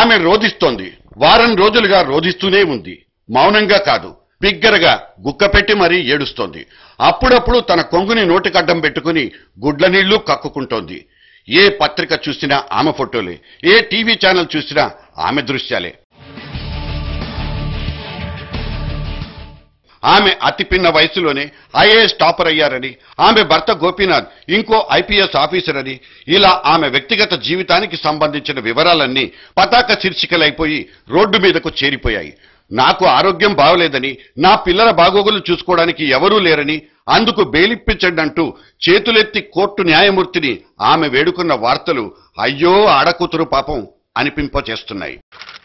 ఆమె రోధిస్తోంది వారం రోజులుగా రోధిస్తూనే ఉంది మౌనంగా కాదు బిగ్గరగా గుక్కపెట్టి మరీ ఏడుస్తోంది అప్పుడప్పుడు తన కొంగుని నోటికడ్డం పెట్టుకుని గుడ్ల నీళ్లు కక్కుకుంటోంది ఏ పత్రిక చూసినా ఆమె ఫోటోలే ఏ టీవీ ఛానల్ చూసినా ఆమె దృశ్యాలే ఆమె అతి పిన్న వయసులోనే ఐఏఎస్ టాపర్ అయ్యారని ఆమె భర్త గోపీనాథ్ ఇంకో ఐపీఎస్ ఆఫీసర్ అని ఇలా ఆమె వ్యక్తిగత జీవితానికి సంబంధించిన వివరాలన్నీ పతాక శీర్షికలైపోయి రోడ్డు మీదకు చేరిపోయాయి నాకు ఆరోగ్యం బాగలేదని నా పిల్లల బాగోగులు చూసుకోవడానికి ఎవరూ లేరని అందుకు బెయిలిప్పించండి అంటూ చేతులెత్తి కోర్టు న్యాయమూర్తిని ఆమె వేడుకున్న వార్తలు అయ్యో ఆడకూతురు పాపం అనిపింపచేస్తున్నాయి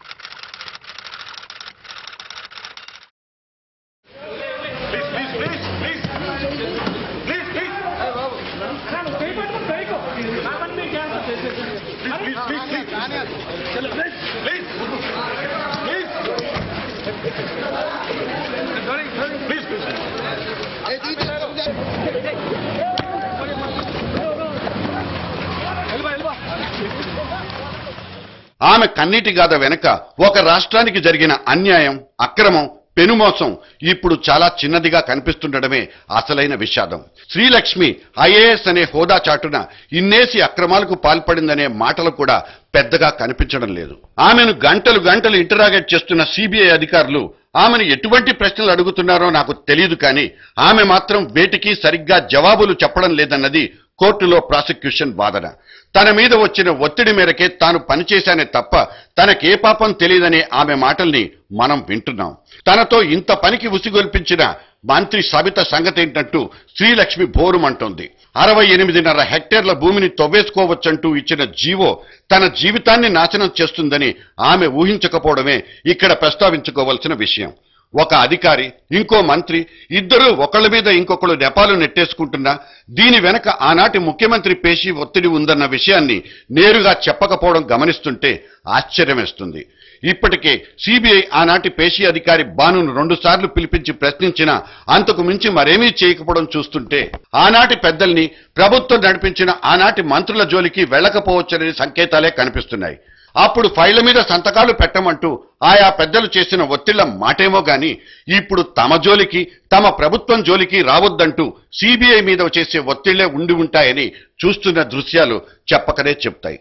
ఆమె కన్నీటి గాథ వెనక ఒక రాష్ట్రానికి జరిగిన అన్యాయం అక్రమం పెనుమోసం ఇప్పుడు చాలా చిన్నదిగా కనిపిస్తుండడమే అసలైన విషాదం శ్రీలక్ష్మి ఐఏఎస్ అనే హోదా చాటున ఇన్నేసి అక్రమాలకు పాల్పడిందనే మాటలు కూడా పెద్దగా కనిపించడం లేదు ఆమెను గంటలు గంటలు ఇంటరాగేట్ చేస్తున్న సిబిఐ అధికారులు ఆమెను ఎటువంటి ప్రశ్నలు అడుగుతున్నారో నాకు తెలియదు కానీ ఆమె మాత్రం వేటికి సరిగ్గా జవాబులు చెప్పడం లేదన్నది కోర్టులో ప్రాసిక్యూషన్ వాదన తన మీద వచ్చిన ఒత్తిడి మేరకే తాను పనిచేశానే తప్ప తనకే పాపం తెలియదనే ఆమె మాటల్ని మనం వింటున్నాం తనతో ఇంత పనికి ఉసిగొల్పించిన మంత్రి సబిత సంగతి ఏంటంటూ శ్రీలక్ష్మి బోరుమంటోంది అరవై ఎనిమిదిన్నర హెక్టేర్ల భూమిని తవ్వేసుకోవచ్చంటూ ఇచ్చిన జీవో తన జీవితాన్ని నాశనం చేస్తుందని ఆమె ఊహించకపోవడమే ఇక్కడ ప్రస్తావించుకోవలసిన విషయం ఒక అధికారి ఇంకో మంత్రి ఇద్దరు ఒకళ్ళ మీద ఇంకొకళ్ళు నెపాలు నెట్టేసుకుంటున్నా దీని వెనక ఆనాటి ముఖ్యమంత్రి పేషి ఒత్తిడి ఉందన్న విషయాన్ని నేరుగా చెప్పకపోవడం గమనిస్తుంటే ఆశ్చర్యమేస్తుంది ఇప్పటికే సిబిఐ ఆనాటి పేషి అధికారి బానును రెండు సార్లు పిలిపించి ప్రశ్నించినా అంతకు మించి మరేమీ చేయకపోవడం చూస్తుంటే ఆనాటి పెద్దల్ని ప్రభుత్వం నడిపించిన ఆనాటి మంత్రుల జోలికి వెళ్ళకపోవచ్చనే సంకేతాలే కనిపిస్తున్నాయి అప్పుడు ఫైళ్ల మీద సంతకాలు పెట్టమంటూ ఆయా పెద్దలు చేసిన ఒత్తిళ్ల మాటేమో గాని ఇప్పుడు తమ జోలికి తమ ప్రభుత్వం జోలికి రావద్దంటూ సిబిఐ మీద చేసే ఒత్తిళ్లే ఉండి ఉంటాయని చూస్తున్న దృశ్యాలు చెప్పకనే చెప్తాయి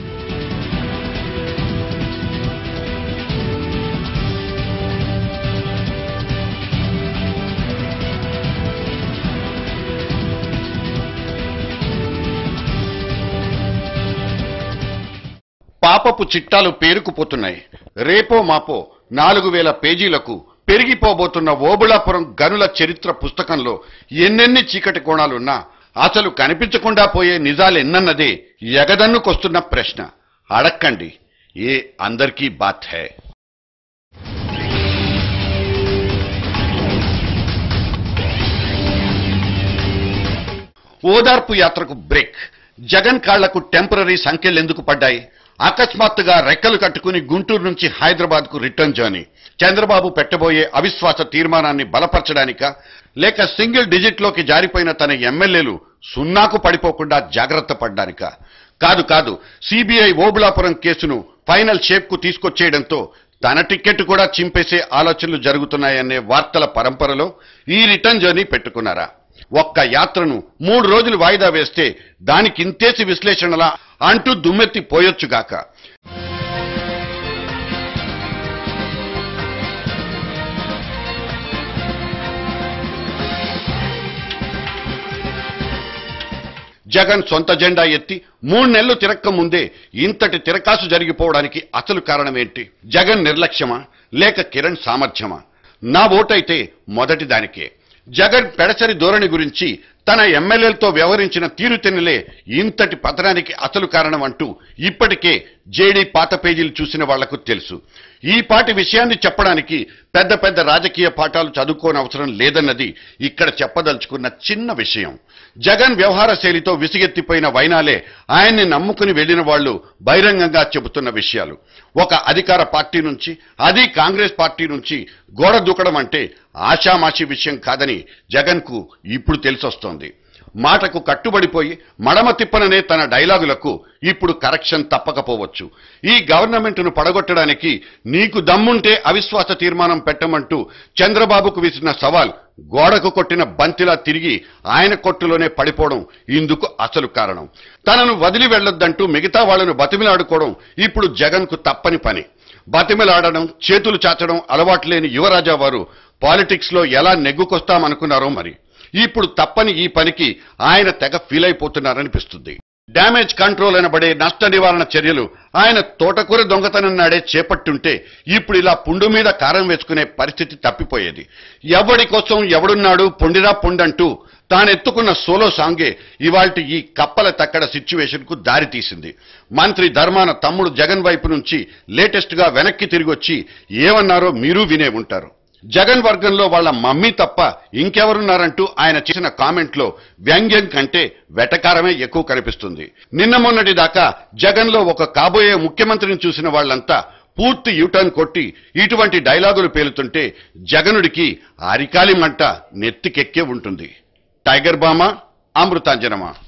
పాపపు చిట్టాలు పేరుకుపోతున్నాయి రేపో మాపో నాలుగు వేల పేజీలకు పెరిగిపోబోతున్న ఓబుళాపురం గనుల చరిత్ర పుస్తకంలో ఎన్నెన్ని చీకటి కోణాలున్నా అసలు కనిపించకుండా పోయే నిజాలెన్నన్నదే ఎగదన్నుకొస్తున్న ప్రశ్న అడక్కండి ఏ అందరికీ బాత్ హై ఓదార్పు యాత్రకు బ్రేక్ జగన్ కాళ్లకు టెంపరీ సంఖ్యలెందుకు పడ్డాయి అకస్మాత్తుగా రెక్కలు కట్టుకుని గుంటూరు నుంచి హైదరాబాద్ కు రిటర్న్ జర్నీ చంద్రబాబు పెట్టబోయే అవిశ్వాస తీర్మానాన్ని బలపరచడానిక లేక సింగిల్ డిజిట్ లోకి జారిపోయిన తన ఎమ్మెల్యేలు సున్నాకు పడిపోకుండా జాగ్రత్త పడ్డానిక కాదు కాదు సిబిఐ ఓబులాపురం కేసును ఫైనల్ షేప్ కు తీసుకొచ్చేయడంతో తన టికెట్ కూడా చింపేసే ఆలోచనలు జరుగుతున్నాయనే వార్తల పరంపరలో ఈ రిటర్న్ జర్నీ పెట్టుకున్నారా ఒక్క యాత్రను మూడు రోజులు వాయిదా వేస్తే దానికి ఇంతేసి విశ్లేషణలా అంటూ దుమ్మెత్తి పోయొచ్చుగాక జగన్ సొంత జెండా ఎత్తి మూడు నెలలు తిరక్క ముందే ఇంతటి తిరకాసు జరిగిపోవడానికి అసలు కారణమేంటి జగన్ నిర్లక్ష్యమా లేక కిరణ్ సామర్థ్యమా నా ఓటైతే మొదటి దానికే జగన్ పెడసరి ధోరణి గురించి తన ఎమ్మెల్యేలతో వ్యవహరించిన తీరుతెన్నులే ఇంతటి పతనానికి అసలు కారణం అంటూ ఇప్పటికే జేడీ పాత పేజీలు చూసిన వాళ్లకు తెలుసు ఈ పాటి విషయాన్ని చెప్పడానికి పెద్ద పెద్ద రాజకీయ పాఠాలు చదువుకోనవసరం లేదన్నది ఇక్కడ చెప్పదలుచుకున్న చిన్న విషయం జగన్ వ్యవహార శైలితో విసిగెత్తిపోయిన వైనాలే ఆయన్ని నమ్ముకుని వెళ్లిన వాళ్ళు బహిరంగంగా చెబుతున్న విషయాలు ఒక అధికార పార్టీ నుంచి అది కాంగ్రెస్ పార్టీ నుంచి గోడ దూకడం అంటే ఆషామాషి విషయం కాదని జగన్ కు ఇప్పుడు తెలిసొస్తోంది మాటకు కట్టుబడిపోయి మడమ తిప్పననే తన డైలాగులకు ఇప్పుడు కరెక్షన్ తప్పకపోవచ్చు ఈ గవర్నమెంట్ను పడగొట్టడానికి నీకు దమ్ముంటే అవిశ్వాస తీర్మానం పెట్టమంటూ చంద్రబాబుకు విసిరిన సవాల్ గోడకు కొట్టిన బంతిలా తిరిగి ఆయన కొట్టులోనే పడిపోవడం ఇందుకు అసలు కారణం తనను వదిలి వెళ్లొద్దంటూ మిగతా వాళ్లను బతిమిలాడుకోవడం ఇప్పుడు జగన్కు తప్పని పని బతిమిలాడడం చేతులు చాచడం అలవాటు లేని యువరాజా వారు పాలిటిక్స్ లో ఎలా నెగ్గుకొస్తామనుకున్నారో మరి ఇప్పుడు తప్పని ఈ పనికి ఆయన తెగ ఫీల్ అయిపోతున్నారనిపిస్తుంది డ్యామేజ్ కంట్రోల్ అనబడే నష్ట నివారణ చర్యలు ఆయన తోటకూర దొంగతనం నాడే చేపట్టుంటే ఇప్పుడు ఇలా పుండు మీద కారం వేసుకునే పరిస్థితి తప్పిపోయేది ఎవడి కోసం ఎవడున్నాడు పొండిరా పొండంటూ తానెత్తుకున్న సోలో సాంగే ఇవాల్టి ఈ కప్పల తక్కడ సిచ్యువేషన్ కు దారి తీసింది మంత్రి ధర్మాన తమ్ముడు జగన్ వైపు నుంచి లేటెస్ట్ గా వెనక్కి తిరిగి వచ్చి ఏమన్నారో మీరు వినే ఉంటారు జగన్ వర్గంలో వాళ్ళ మమ్మీ తప్ప ఇంకెవరున్నారంటూ ఆయన చేసిన కామెంట్ లో వ్యంగ్యం కంటే వెటకారమే ఎక్కువ కనిపిస్తుంది నిన్న మొన్నటి దాకా జగన్ లో ఒక కాబోయే ముఖ్యమంత్రిని చూసిన వాళ్ళంతా పూర్తి యూటర్న్ కొట్టి ఇటువంటి డైలాగులు పేలుతుంటే జగనుడికి అరికాలి మంట నెత్తికెక్కే ఉంటుంది టైగర్ బామా అమృతాంజనమా